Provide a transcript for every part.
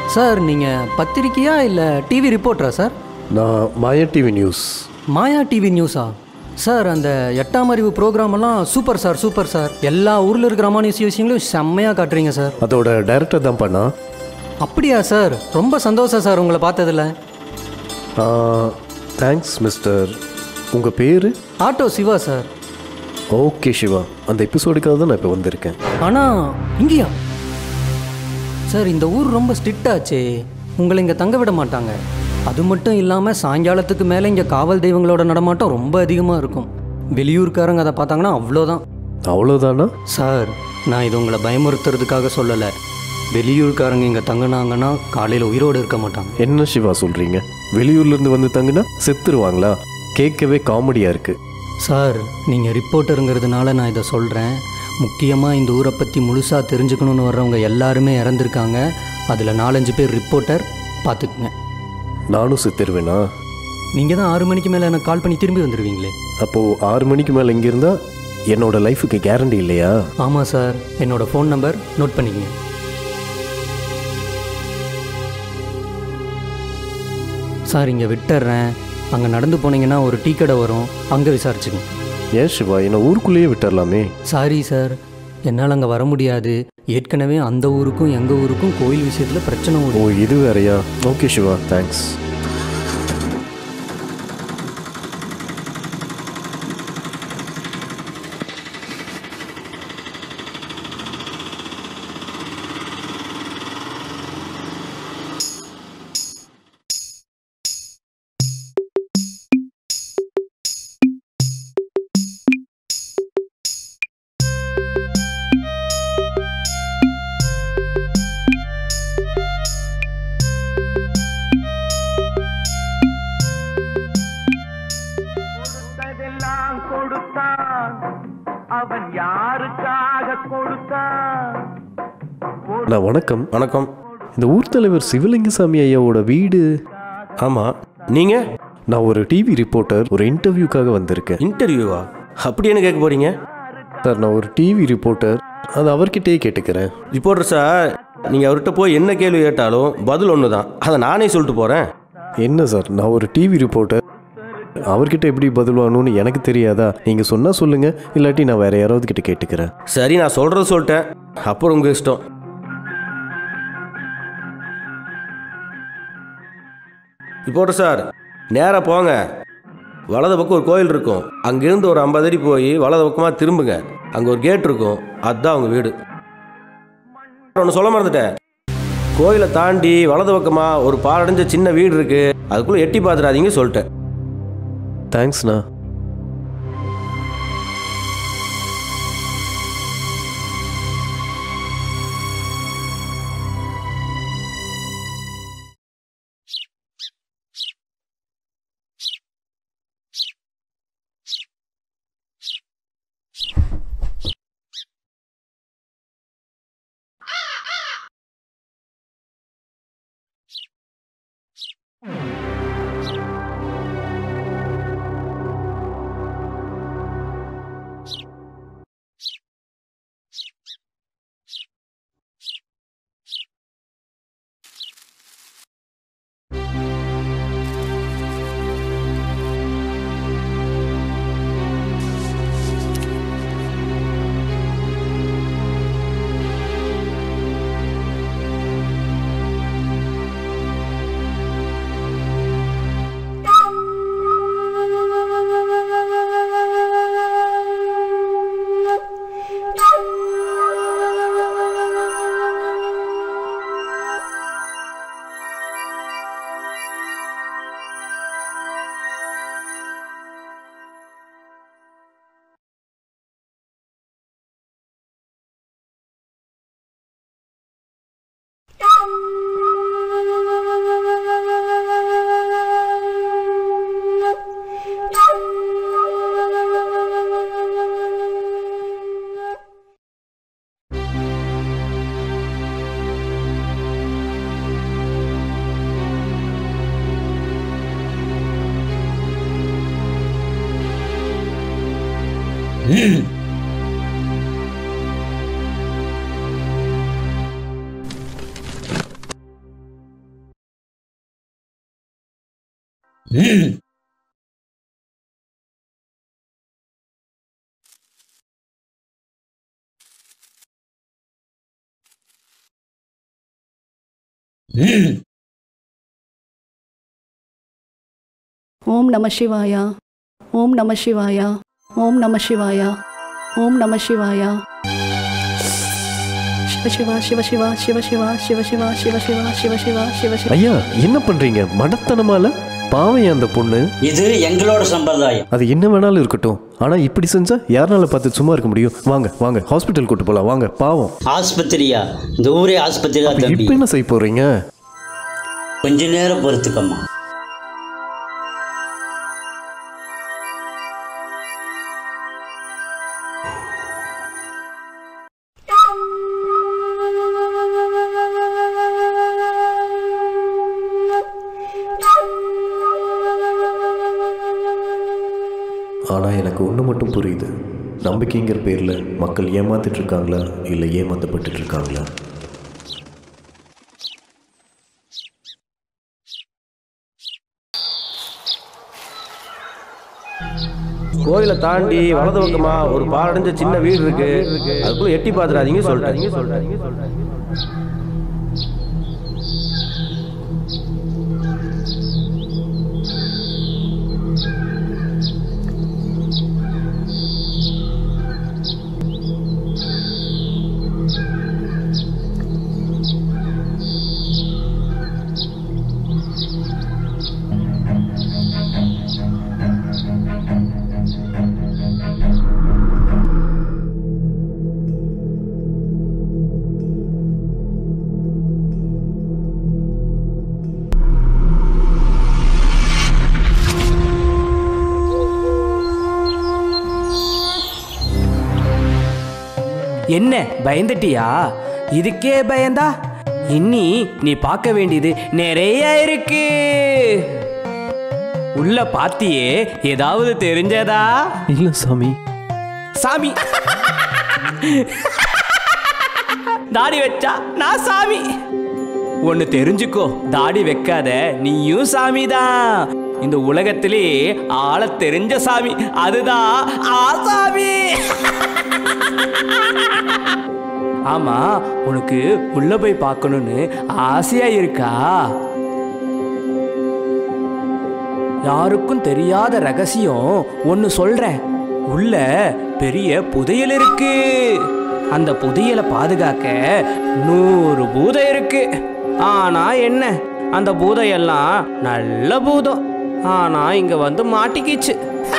sir நீங்கள் பத்திரிக்கையா இல்லை TV ரிப்போர்ட்டரா சார் நான் Maya TV news Maya TV நியூஸா சார் அந்த எட்டாம் அறிவு ப்ரோக்ராம் எல்லாம் சூப்பர் சார் சூப்பர் சார் எல்லா ஊரில் இருக்கிற அமானுஷ்ய விஷயங்களும் செம்மையாக காட்டுறீங்க சார் அதோட டைரக்டர் தான் பண்ணா அப்படியா சார் ரொம்ப சந்தோஷம் சார் உங்களை பார்த்ததில்ல தேங்க்ஸ் மிஸ்டர் உங்கள் பேர் auto Siva sir okay Siva அந்த எபிசோடுக்காக தான் நான் இப்போ வந்திருக்கேன் ஆனால் இங்கேயா சார் இந்த ஊர் ரொம்ப ஸ்ட்ரிக்ட் ஆச்சே உங்களை இங்கே தங்க விட மாட்டாங்க அது மட்டும் இல்லாமல் சாயங்காலத்துக்கு மேலே இங்கே காவல் தெய்வங்களோட நடமாட்டம் ரொம்ப அதிகமாக இருக்கும் வெளியூர்காரங்க அதை பார்த்தாங்கன்னா அவ்வளோதான் அவ்வளோதானா சார் நான் இது உங்களை பயமுறுத்துறதுக்காக சொல்லலை வெளியூர்காரங்க இங்கே தங்கினாங்கன்னா காலையில் உயிரோடு இருக்க மாட்டாங்க என்ன சிவா சொல்கிறீங்க வெளியூர்லேருந்து வந்து தங்குனா செத்துருவாங்களா கேட்கவே காமெடியாக இருக்குது சார் நீங்கள் ரிப்போர்ட்டருங்கிறதுனால நான் இதை சொல்கிறேன் முக்கியமாக இந்த ஊரை பற்றி முழுசாக தெரிஞ்சுக்கணுன்னு வர்றவங்க எல்லாருமே இறந்துருக்காங்க அதில் நாலஞ்சு பேர் ரிப்போர்ட்டர் பார்த்துக்குங்க நானும் செத்துருவேனா நீங்கள் தான் ஆறு மணிக்கு மேலே எனக்கு கால் பண்ணி திரும்பி வந்துடுவீங்களே அப்போது ஆறு மணிக்கு மேலே இங்கே இருந்தால் என்னோட லைஃபுக்கு கேரண்டி இல்லையா ஆமாம் சார் என்னோட ஃபோன் நம்பர் நோட் பண்ணிக்கங்க சார் இங்கே விட்டுறேன் அங்கே நடந்து போனீங்கன்னா ஒரு டீ கடை வரும் அங்கே விசாரிச்சுக்கங்க ஏன் சிவா என்னை ஊருக்குள்ளேயே விட்டுறலாமே சாரி சார் என்னால் அங்கே வர முடியாது ஏற்கனவே அந்த ஊருக்கும் எங்கள் ஊருக்கும் கோயில் விஷயத்தில் பிரச்சனை ஓ ஓடும் இது வேறையா ஓகே சிவா தேங்க்ஸ் கொடுத்ததெல்லாம் கொடுத்தான் அவன் யாருக்காக கொடுத்தான் நான் வணக்கம் வணக்கம் இந்த ஊர் தலைவர் சிவலிங்கசாமி ஐயாவோட வீடு ஆமாம் நீங்கள் நான் ஒரு டிவி ரிப்போர்ட்டர் ஒரு இன்டர்வியூக்காக வந்திருக்கேன் இன்டர்வியூவா அப்படி என்ன கேட்க போகிறீங்க சார் நான் ஒரு டிவி ரிப்போர்ட்டர் அது அவர்கிட்டயே கேட்டுக்கிறேன் ரிப்போர்ட்டர் சார் நீங்கள் அவர்கிட்ட போய் என்ன கேள்வி கேட்டாலும் பதில் ஒன்று தான் அதை நானே சொல்லிட்டு போகிறேன் என்ன சார் நான் ஒரு டிவி ரிப்போர்ட்டர் அவர்கிட்ட எப்படி பதில் வாங்கணும்னு எனக்கு தெரியாதா நீங்கள் சொன்னால் சொல்லுங்கள் இல்லாட்டி நான் வேற யாராவது கிட்ட கேட்டுக்கிறேன் சரி நான் சொல்கிறது சொல்லிட்டேன் அப்புறம் உங்கள் இஷ்டம் ரிப்போர்ட்டர் சார் நேராக போங்க வலது பக்கம் ஒரு கோயில் இருக்கும் அங்கேருந்து ஒரு ஐம்பது அடி போய் வலது பக்கமாக திரும்புங்க அங்கே ஒரு கேட் இருக்கும் அதுதான் அவங்க வீடு ஒன்று சொல்ல மறந்துட்டேன் கோயிலை தாண்டி வலது பக்கமாக ஒரு பாலடைஞ்ச சின்ன வீடு இருக்கு அதுக்குள்ளே எட்டி பார்த்துடாதீங்க சொல்லிட்டேன் தேங்க்ஸ்ண்ணா ஓம் நம சிவாயா ஓம் நம சிவாயா ஓம் நம சிவாயா ஓம் நம சிவாயா சிவ சிவா சிவ சிவா சிவ சிவா சிவ சிவா சிவ சிவா சிவ சிவா சிவ சிவ ஐயா என்ன பண்றீங்க மடத்தனமால பாவம் ஏன் அந்த பொண்ணு இது எங்களோட சம்பிரதாயம் அது என்ன வேணாலும் இருக்கட்டும் ஆனா இப்படி செஞ்சா யாருனால பார்த்து சும்மா இருக்க முடியும் வாங்க வாங்க ஹாஸ்பிட்டல் கூட்டு போலாம் வாங்க பாவம் ஆஸ்பத்திரியா இந்த ஊரே ஆஸ்பத்திரி தான் தம்பி இப்ப என்ன செய்ய போறீங்க கொஞ்ச நேரம் பொறுத்துக்கம்மா ஆனா எனக்கு ஒண்ணு மட்டும் புரியுது நம்பிக்கைங்கிற பேர்ல மக்கள் ஏமாத்திட்டு இருக்காங்களா இல்ல ஏமாத்தப்பட்டு இருக்காங்களா கோயிலை தாண்டி வலது பக்கமா ஒரு பாலடைஞ்ச சின்ன வீடு இருக்கு அதுக்குள்ள எட்டி பாத்துறாதீங்க சொல்லிட்டாங்க சொல்லிட்டாங்க என்ன பயந்துட்டியா இதுக்கே பயந்தா இன்னி நீ பார்க்க வேண்டியது நிறைய இருக்கு உள்ள பாத்தியே ஏதாவது தெரிஞ்சதா இல்ல சாமி சாமி தாடி வச்சா நான் சாமி ஒன்னு தெரிஞ்சுக்கோ தாடி வைக்காத நீயும் சாமி தான் இந்த உலகத்திலே ஆள தெரிஞ்ச சாமி அதுதான் ஆசாமி ஆமா உனக்கு உள்ள போய் பார்க்கணும்னு ஆசையா இருக்கா யாருக்கும் தெரியாத ரகசியம் ஒன்னு சொல்றேன் உள்ள பெரிய புதையல் இருக்கு அந்த புதையலை பாதுகாக்க நூறு பூதம் இருக்கு ஆனா என்ன அந்த பூதம் எல்லாம் நல்ல பூதம் ஆனா இங்க வந்து மாட்டிக்கிச்சு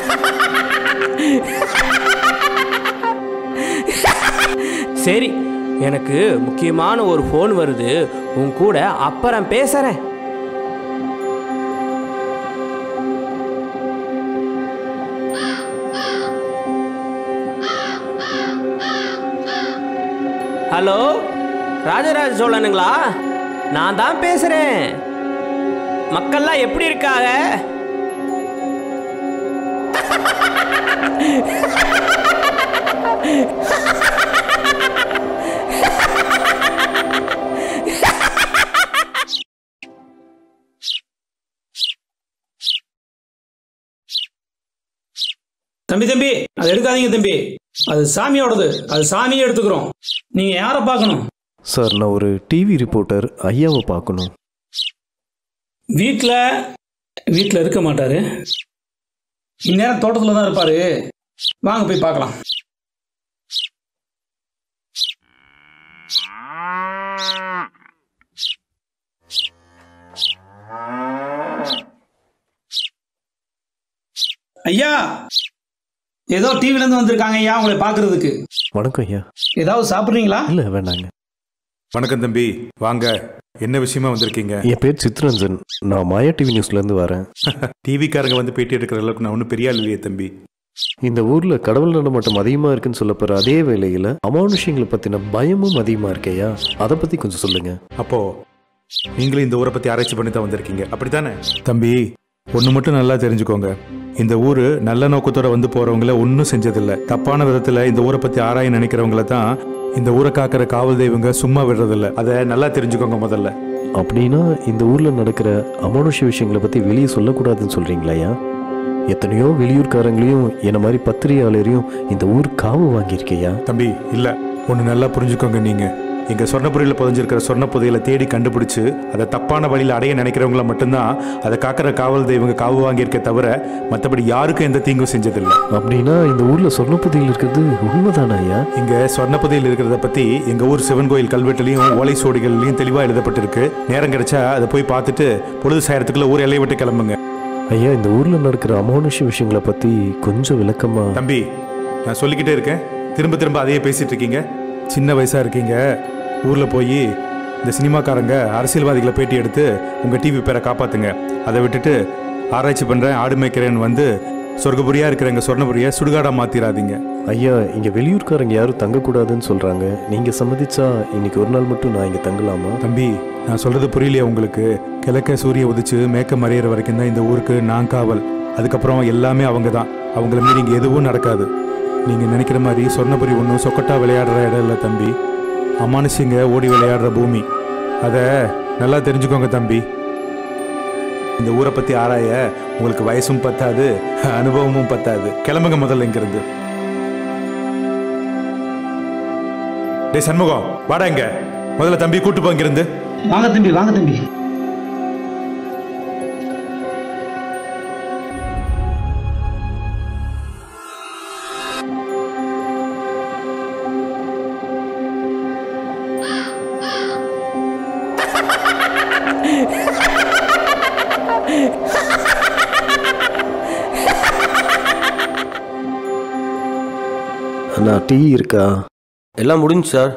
சரி எனக்கு முக்கியமான ஒரு ஃபோன் வருது உன் கூட அப்புறம் பேசுறேன் ஹலோ ராஜராஜ சோழனுங்களா நான் தான் பேசுறேன் மக்கள்லாம் எப்படி இருக்காங்க தம்பி தம்பி அதை எடுக்காதீங்க தம்பி அது சாமியோடது அது சாமியே எடுத்துக்கிறோம் நீங்க யாரை பார்க்கணும் சார் நான் ஒரு டிவி ரிப்போர்ட்டர் ஐயாவை பார்க்கணும் வீட்டில் வீட்டில் இருக்க மாட்டாரு இந்நேரம் தோட்டத்தில் தான் இருப்பாரு வாங்க போய் பார்க்கலாம் ஐயா ஏதோ டிவில இருந்து வந்திருக்காங்க ஐயா உங்களை பார்க்கிறதுக்கு வணக்கம் ஐயா ஏதாவது சாப்பிட்றீங்களா இல்ல வேண்டாங்க வணக்கம் தம்பி வாங்க என்ன விஷயமா வந்திருக்கீங்க என் பேர் சித்ரஞ்சன் நான் மாயா டிவி நியூஸ்ல இருந்து வரேன் டிவிக்காரங்க வந்து பேட்டி எடுக்கிற அளவுக்கு நான் ஒன்றும் பெரிய ஆள் இல்லையே தம்பி இந்த ஊர்ல கடவுள் நடமாட்டம் அதிகமா இருக்குன்னு சொல்ல போற அதே வேளையில அமானுஷ்யங்களை பத்தின பயமும் அதிகமா இருக்கேயா அதை பத்தி கொஞ்சம் சொல்லுங்க அப்போ நீங்களும் இந்த ஊரை பத்தி ஆராய்ச்சி பண்ணி தான் வந்திருக்கீங்க அப்படித்தானே தம்பி ஒன்று மட்டும் நல்லா தெரிஞ்சுக்கோங்க இந்த ஊரு நல்ல நோக்கத்தோட வந்து போறவங்கள ஒன்றும் செஞ்சதில்ல தப்பான விதத்துல இந்த ஊரை பத்தி ஆராய நினைக்கிறவங்கள தான் இந்த ஊரை காக்கிற காவல் தெய்வங்க சும்மா விடுறதில்ல அதை நல்லா தெரிஞ்சுக்கோங்க முதல்ல அப்படின்னா இந்த ஊரில் நடக்கிற அமானுஷ்ய விஷயங்களை பற்றி வெளியே சொல்லக்கூடாதுன்னு சொல்கிறீங்களாயா எத்தனையோ வெளியூர்காரங்களையும் என்ன மாதிரி பத்திரிகையாளரையும் இந்த ஊர் காவு வாங்கியிருக்கையா தம்பி இல்ல ஒன்று நல்லா புரிஞ்சுக்கோங்க நீங்க எங்க சொர்ணபுரியில் புதைஞ்சிருக்கிற சொர்ண புதையலை தேடி கண்டுபிடிச்சு அதை தப்பான வழியில் அடைய நினைக்கிறவங்கள மட்டும்தான் அதை காக்கிற காவல் தெய்வங்க காவு வாங்கியிருக்க தவிர மற்றபடி யாருக்கும் எந்த தீங்கும் செஞ்சதில்லை அப்படின்னா இந்த ஊரில் சொர்ணப்புதையில் இருக்கிறது உண்மைதானா ஐயா இங்க சொர்ணபதியில் இருக்கிறத பத்தி எங்க ஊர் சிவன் கோயில் கல்வெட்டுலையும் ஓலை சோடிகள்லையும் தெளிவா எழுதப்பட்டிருக்கு நேரம் கிடைச்சா அதை போய் பார்த்துட்டு பொழுது சாயறதுக்குள்ள ஊர் எல்லை விட்டு கிளம்புங்க ஐயா இந்த ஊரில் நடக்கிற அமானுஷ்ய விஷயங்களை பற்றி கொஞ்சம் விளக்கமா தம்பி நான் சொல்லிக்கிட்டே இருக்கேன் திரும்ப திரும்ப அதையே பேசிட்டு இருக்கீங்க சின்ன வயசா இருக்கீங்க ஊர்ல போய் இந்த சினிமாக்காரங்க அரசியல்வாதிகளை பேட்டி எடுத்து உங்க டிவி பேரை காப்பாத்துங்க அதை விட்டுட்டு ஆராய்ச்சி பண்றேன் ஆடு மேய்க்கிறேன்னு வந்து சொர்க்கபுரியா இருக்கிற எங்க சொர்ணபுரியை சுடுகாடா மாத்திராதீங்க ஐயா இங்கே வெளியூர்காரங்க யாரும் தங்கக்கூடாதுன்னு சொல்கிறாங்க நீங்கள் சம்மதிச்சா இன்னைக்கு ஒரு நாள் மட்டும் நான் இங்கே தங்கலாமா தம்பி நான் சொல்றது புரியலையா உங்களுக்கு கிழக்க சூரிய உதிச்சு மேக்க மறையிற வரைக்கும் தான் இந்த ஊருக்கு நான் காவல் அதுக்கப்புறம் எல்லாமே அவங்க தான் அவங்கள மீறி இங்கே எதுவும் நடக்காது நீங்க நினைக்கிற மாதிரி சொர்ணபுரி ஒன்றும் சொக்கட்டா விளையாடுற இடம் இல்லை தம்பி அமானுஷிங்க ஓடி விளையாடுற பூமி அதை நல்லா தெரிஞ்சுக்கோங்க தம்பி இந்த ஊரை பத்தி ஆராய உங்களுக்கு வயசும் பத்தாது அனுபவமும் பத்தாது கிளம்புங்க முதல்ல இங்கிருந்து டேய் சண்முகம் வாடா இங்க முதல்ல தம்பி கூட்டு போ இங்கிருந்து வாங்க தம்பி வாங்க தம்பி அண்ணா டீ இருக்கா எல்லாம் முடிஞ்சு சார்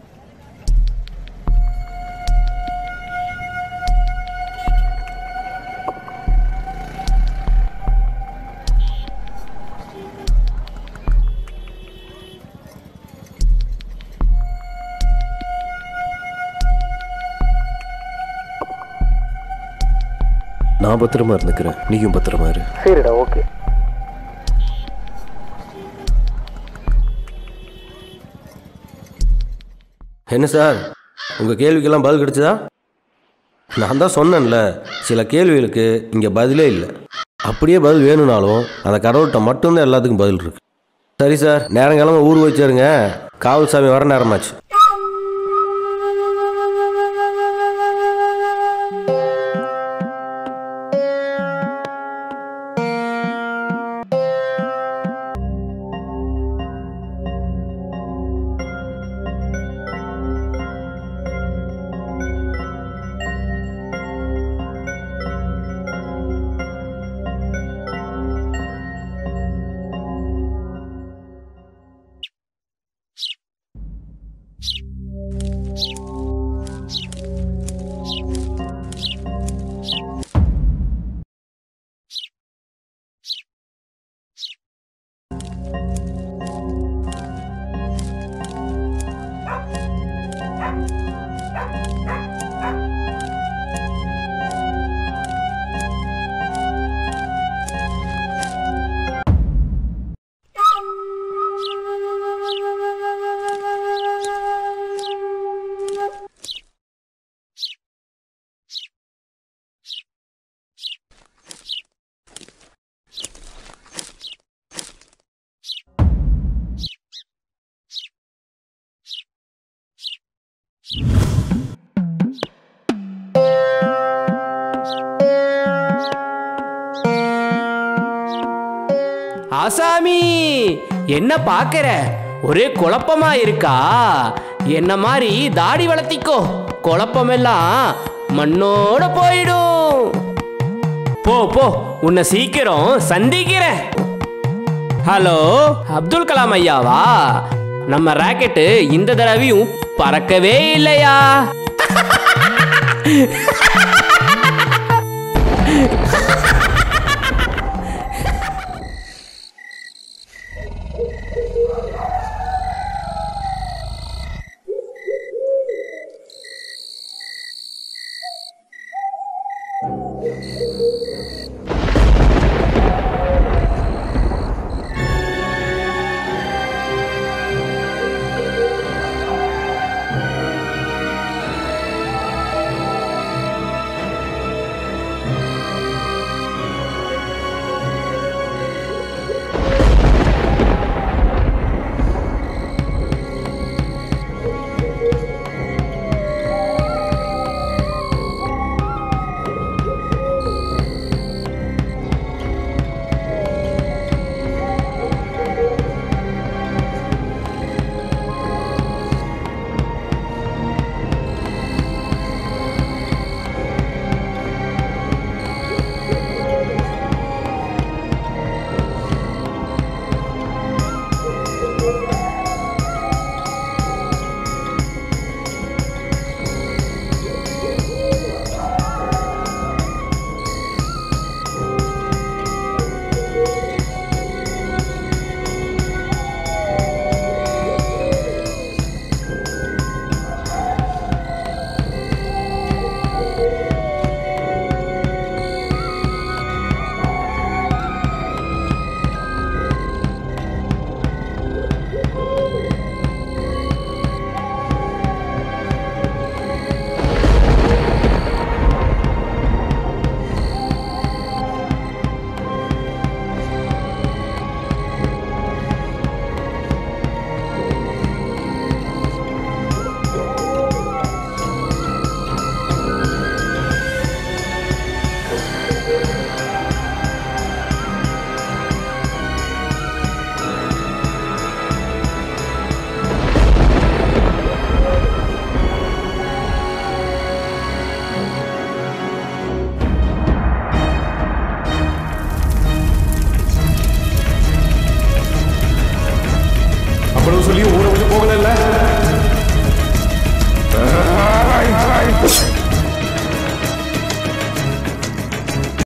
நான் பத்திரமா இருந்துக்கிறேன் நீயும் பத்திரமா இரு சரிடா ஓகே என்ன சார் உங்கள் கேள்விக்கெல்லாம் பதில் கிடைச்சதா நான் தான் சொன்னேன்ல சில கேள்விகளுக்கு இங்கே பதிலே இல்லை அப்படியே பதில் வேணும்னாலும் அந்த கடவுள்கிட்ட மட்டும்தான் எல்லாத்துக்கும் பதில் இருக்கு சரி சார் நேரங்கிழமை ஊர் வச்சாருங்க காவல் சாமி வர நேரமாச்சு ஆசாமி என்ன பார்க்கற ஒரே குழப்பமா இருக்கா என்ன மாதிரி தாடி வளர்த்திக்கோ குழப்பமெல்லாம் மண்ணோட போயிடும் போ போ உன்னை சீக்கிரம் சந்திக்கிறேன் ஹலோ அப்துல் கலாம் ஐயாவா நம்ம ராக்கெட்டு இந்த தடவையும் பறக்கவே இல்லையா